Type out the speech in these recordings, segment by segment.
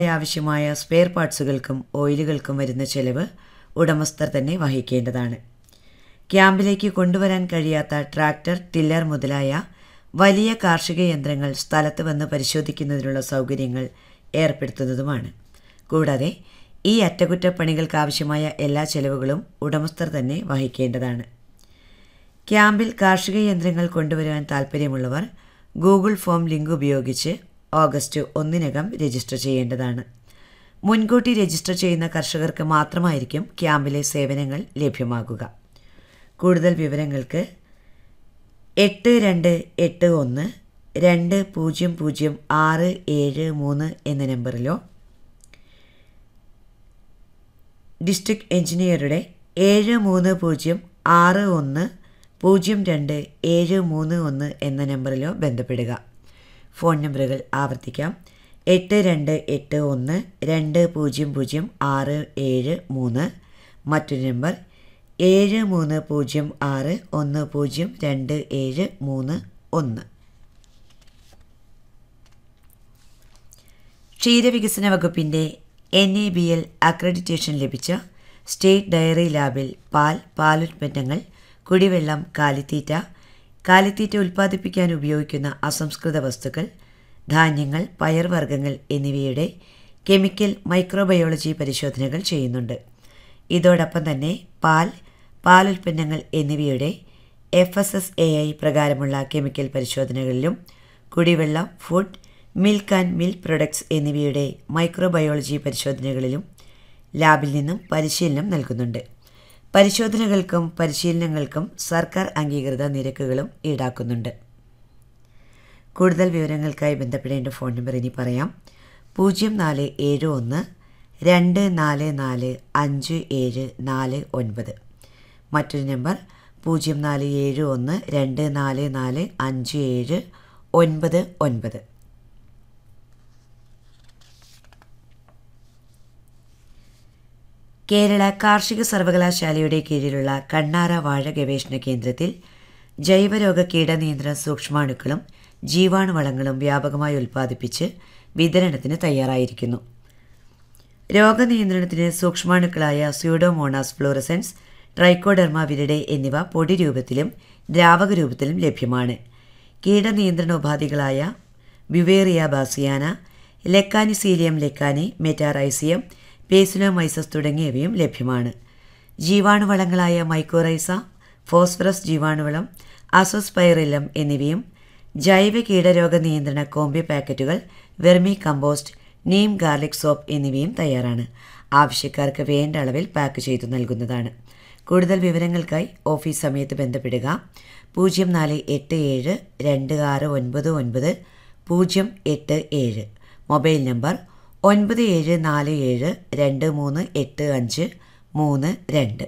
ആവശ്യമായ സ്പെയർ പാർട്സുകൾക്കും ഓയിലുകൾക്കും വരുന്ന ചെലവ് ഉടമസ്ഥർ തന്നെ വഹിക്കേണ്ടതാണ് ക്യാമ്പിലേക്ക് കൊണ്ടുവരാൻ കഴിയാത്ത ട്രാക്ടർ ടില്ലർ മുതലായ വലിയ കാർഷിക യന്ത്രങ്ങൾ സ്ഥലത്ത് വന്ന് പരിശോധിക്കുന്നതിനുള്ള സൗകര്യങ്ങൾ ഏർപ്പെടുത്തുന്നതുമാണ് കൂടാതെ ഈ അറ്റകുറ്റപ്പണികൾക്കാവശ്യമായ എല്ലാ ചെലവുകളും ഉടമസ്ഥർ തന്നെ വഹിക്കേണ്ടതാണ് ക്യാമ്പിൽ കാർഷിക യന്ത്രങ്ങൾ കൊണ്ടുവരുവാൻ താൽപ്പര്യമുള്ളവർ ഗൂഗിൾ ഫോം ലിങ്ക് ഉപയോഗിച്ച് ഓഗസ്റ്റ് ഒന്നിനകം രജിസ്റ്റർ ചെയ്യേണ്ടതാണ് മുൻകൂട്ടി രജിസ്റ്റർ ചെയ്യുന്ന കർഷകർക്ക് മാത്രമായിരിക്കും ക്യാമ്പിലെ സേവനങ്ങൾ ലഭ്യമാകുക കൂടുതൽ വിവരങ്ങൾക്ക് എട്ട് രണ്ട് എട്ട് ഒന്ന് രണ്ട് പൂജ്യം പൂജ്യം ആറ് ഏഴ് മൂന്ന് എന്ന നമ്പറിലോ ഡിസ്ട്രിക്ട് എഞ്ചിനീയറുടെ ഏഴ് മൂന്ന് പൂജ്യം ആറ് ഒന്ന് പൂജ്യം രണ്ട് ഏഴ് മൂന്ന് ഒന്ന് എന്ന നമ്പറിലോ ബന്ധപ്പെടുക ഫോൺ നമ്പറുകൾ ആവർത്തിക്കാം എട്ട് രണ്ട് എട്ട് ഒന്ന് രണ്ട് പൂജ്യം പൂജ്യം ആറ് ഏഴ് മൂന്ന് മറ്റൊരു നമ്പർ ഏഴ് മൂന്ന് പൂജ്യം ആറ് ഒന്ന് പൂജ്യം രണ്ട് ഏഴ് മൂന്ന് ഒന്ന് ക്ഷീരവികസന വകുപ്പിൻ്റെ N A B L accreditation ലഭിച്ച സ്റ്റേറ്റ് ഡയറി ലാബിൽ പാൽ പാലുൽപ്പന്നങ്ങൾ കുടിവെള്ളം കാലിത്തീറ്റ കാലിത്തീറ്റ ഉൽപ്പാദിപ്പിക്കാൻ ഉപയോഗിക്കുന്ന അസംസ്കൃത വസ്തുക്കൾ ധാന്യങ്ങൾ പയർവർഗ്ഗങ്ങൾ എന്നിവയുടെ കെമിക്കൽ മൈക്രോബയോളജി പരിശോധനകൾ ചെയ്യുന്നുണ്ട് ഇതോടൊപ്പം തന്നെ പാൽ പാലുൽപ്പന്നങ്ങൾ എന്നിവയുടെ F S S A I പ്രകാരമുള്ള കെമിക്കൽ പരിശോധനകളിലും കുടിവെള്ളം food milk and milk products എന്നിവയുടെ മൈക്രോബയോളജി പരിശോധനകളിലും ലാബിൽ നിന്നും പരിശീലനം നൽകുന്നുണ്ട് പരിശോധനകൾക്കും പരിശീലനങ്ങൾക്കും സർക്കാർ അംഗീകൃത നിരക്കുകളും ഈടാക്കുന്നുണ്ട് കൂടുതൽ വിവരങ്ങൾക്കായി ബന്ധപ്പെടേണ്ട ഫോൺ നമ്പർ ഇനി പറയാം പൂജ്യം നാല് ഏഴ് ഒന്ന് രണ്ട് നാല് നാല് അഞ്ച് ഏഴ് നാല് ഒൻപത് മറ്റൊരു നമ്പർ പൂജ്യം നാല് ഏഴ് ഒന്ന് രണ്ട് നാല് നാല് അഞ്ച് ഏഴ് ഒൻപത് ഒൻപത് കേരള കാർഷിക സർവകലാശാലയുടെ കീഴിലുള്ള കണ്ണാറ വാഴ ഗവേഷണ കേന്ദ്രത്തിൽ ജൈവരോഗ കീടനിയന്ത്രണ സൂക്ഷ്മാണുക്കളും ജീവാണുവളങ്ങളും വ്യാപകമായി ഉൽപ്പാദിപ്പിച്ച് വിതരണത്തിന് തയ്യാറായിരിക്കുന്നു രോഗനിയന്ത്രണത്തിന് സൂക്ഷ്മാണുക്കളായ സ്യൂഡോമോണാസ് ഫ്ലോറസൻസ് ട്രൈക്കോഡെർമ വിരിഡെ എന്നിവ പൊടി രൂപത്തിലും ദ്രാവക രൂപത്തിലും ലഭ്യമാണ് കീടനിയന്ത്രണ ഉപാധികളായ beauveria bassiana lecanicillium lecanii metarhizium paecilomyces തുടങ്ങിയവയും ലഭ്യമാണ് ജീവാണുവളങ്ങളായ മൈക്കോറൈസ ഫോസ്ഫറസ് ജീവാണുവളം അസോസ്പൈറിലം എന്നിവയും ജൈവ കീടരോഗ നിയന്ത്രണ കോമ്പി പാക്കറ്റുകൾ vermicompost neem garlic soap എന്നിവയും തയ്യാറാണ് ആവശ്യക്കാർക്ക് വേണ്ട അളവിൽ പാക്ക് ചെയ്തു നൽകുന്നതാണ് കൂടുതൽ വിവരങ്ങൾക്കായി ഓഫീസ് സമയത്ത് ബന്ധപ്പെടുക പൂജ്യം നാല് എട്ട് ഏഴ് രണ്ട് ആറ് ഒൻപത് ഒൻപത് പൂജ്യം എട്ട് ഏഴ് മൊബൈൽ നമ്പർ ഒൻപത് ഏഴ് നാല് ഏഴ് രണ്ട് മൂന്ന് എട്ട് അഞ്ച് മൂന്ന് രണ്ട്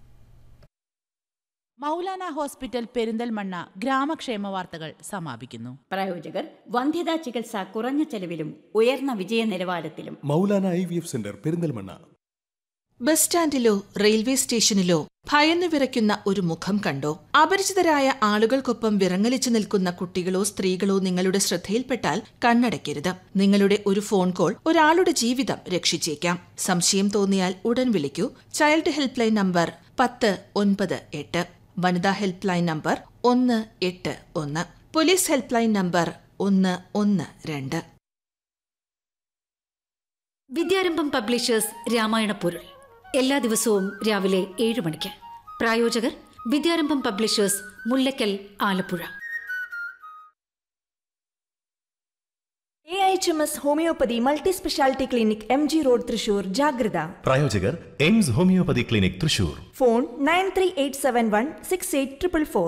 മൗലാന ഹോസ്പിറ്റൽ പെരിന്തൽമണ്ണ ഗ്രാമക്ഷേമ വാർത്തകൾ സമാപിക്കുന്നു പ്രായോജകർ വന്ധ്യതാ ചികിത്സ കുറഞ്ഞ ചെലവിലും ഉയർന്ന വിജയ നിലവാരത്തിലും Maulana I V F centre Perinthalmanna bus സ്റ്റാൻഡിലോ റെയിൽവേ സ്റ്റേഷനിലോ ഭയന്നു വിറയ്ക്കുന്ന ഒരു മുഖം കണ്ടോ അപരിചിതരായ ആളുകൾക്കൊപ്പം വിറങ്ങലിച്ചു നിൽക്കുന്ന കുട്ടികളോ സ്ത്രീകളോ നിങ്ങളുടെ ശ്രദ്ധയിൽപ്പെട്ടാൽ കണ്ണടയ്ക്കരുത് നിങ്ങളുടെ ഒരു ഫോൺ കോൾ ഒരാളുടെ ജീവിതം രക്ഷിച്ചേക്കാം സംശയം തോന്നിയാൽ ഉടൻ വിളിക്കൂ ചൈൽഡ് ഹെൽപ്പ് ലൈൻ നമ്പർ പത്ത് ഒൻപത് എട്ട് വനിതാ ഹെൽപ്പ് ലൈൻ നമ്പർ ഒന്ന് എട്ട് ഒന്ന് പോലീസ് ഹെൽപ്പ് ലൈൻ നമ്പർ ഒന്ന് ഒന്ന് രണ്ട് വിദ്യാരംഭം പബ്ലിഷേഴ്സ് രാമായണ പൊരുൾ എല്ലാ ദിവസവും രാവിലെ ഏഴ് മണിക്ക് പ്രായോജകർ Vidyarambham publishers Mullakkal Alappuzha A H M S homoeopathy multi speciality clinic M G road Thrissur ജാഗ്രത പ്രായോജകർ Aims homoeopathy clinic Thrissur phone nine three eight seven one six eight triple four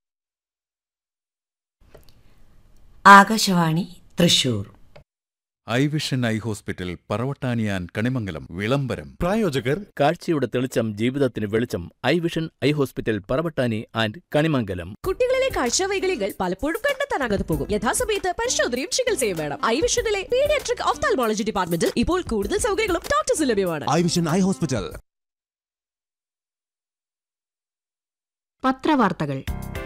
Akashvani Thrissur eye vision eye hospital പറവട്ടാനിയാൻ കണിമംഗലം വിളംബരം പ്രായോജകർ കാഴ്ചയുടെ തെളിച്ചം ജീവിതത്തിന് വെളിച്ചം eye vision eye hospital Paravattani and Kanimangalam കുട്ടികളിലെ കാഴ്ചവൈകല്യങ്ങൾ പലപ്പോഴും കണ്ടെത്താനാകാതെ പോകും യഥാസമയത്ത് പരിശോധനയും ചികിത്സയും വേണം ഐ വിഷനിലെ പീഡിയാട്രിക് ഓഫ്താൽമോളജി ഡിപ്പാർട്ട്മെന്റിൽ ഇപ്പോൾ കൂടുതൽ സൗകര്യങ്ങളും ഡോക്ടേഴ്സ് ലഭ്യമാണ് ഐ വിഷൻ ഐ ഹോസ്പിറ്റൽ പത്രവാർത്തകൾ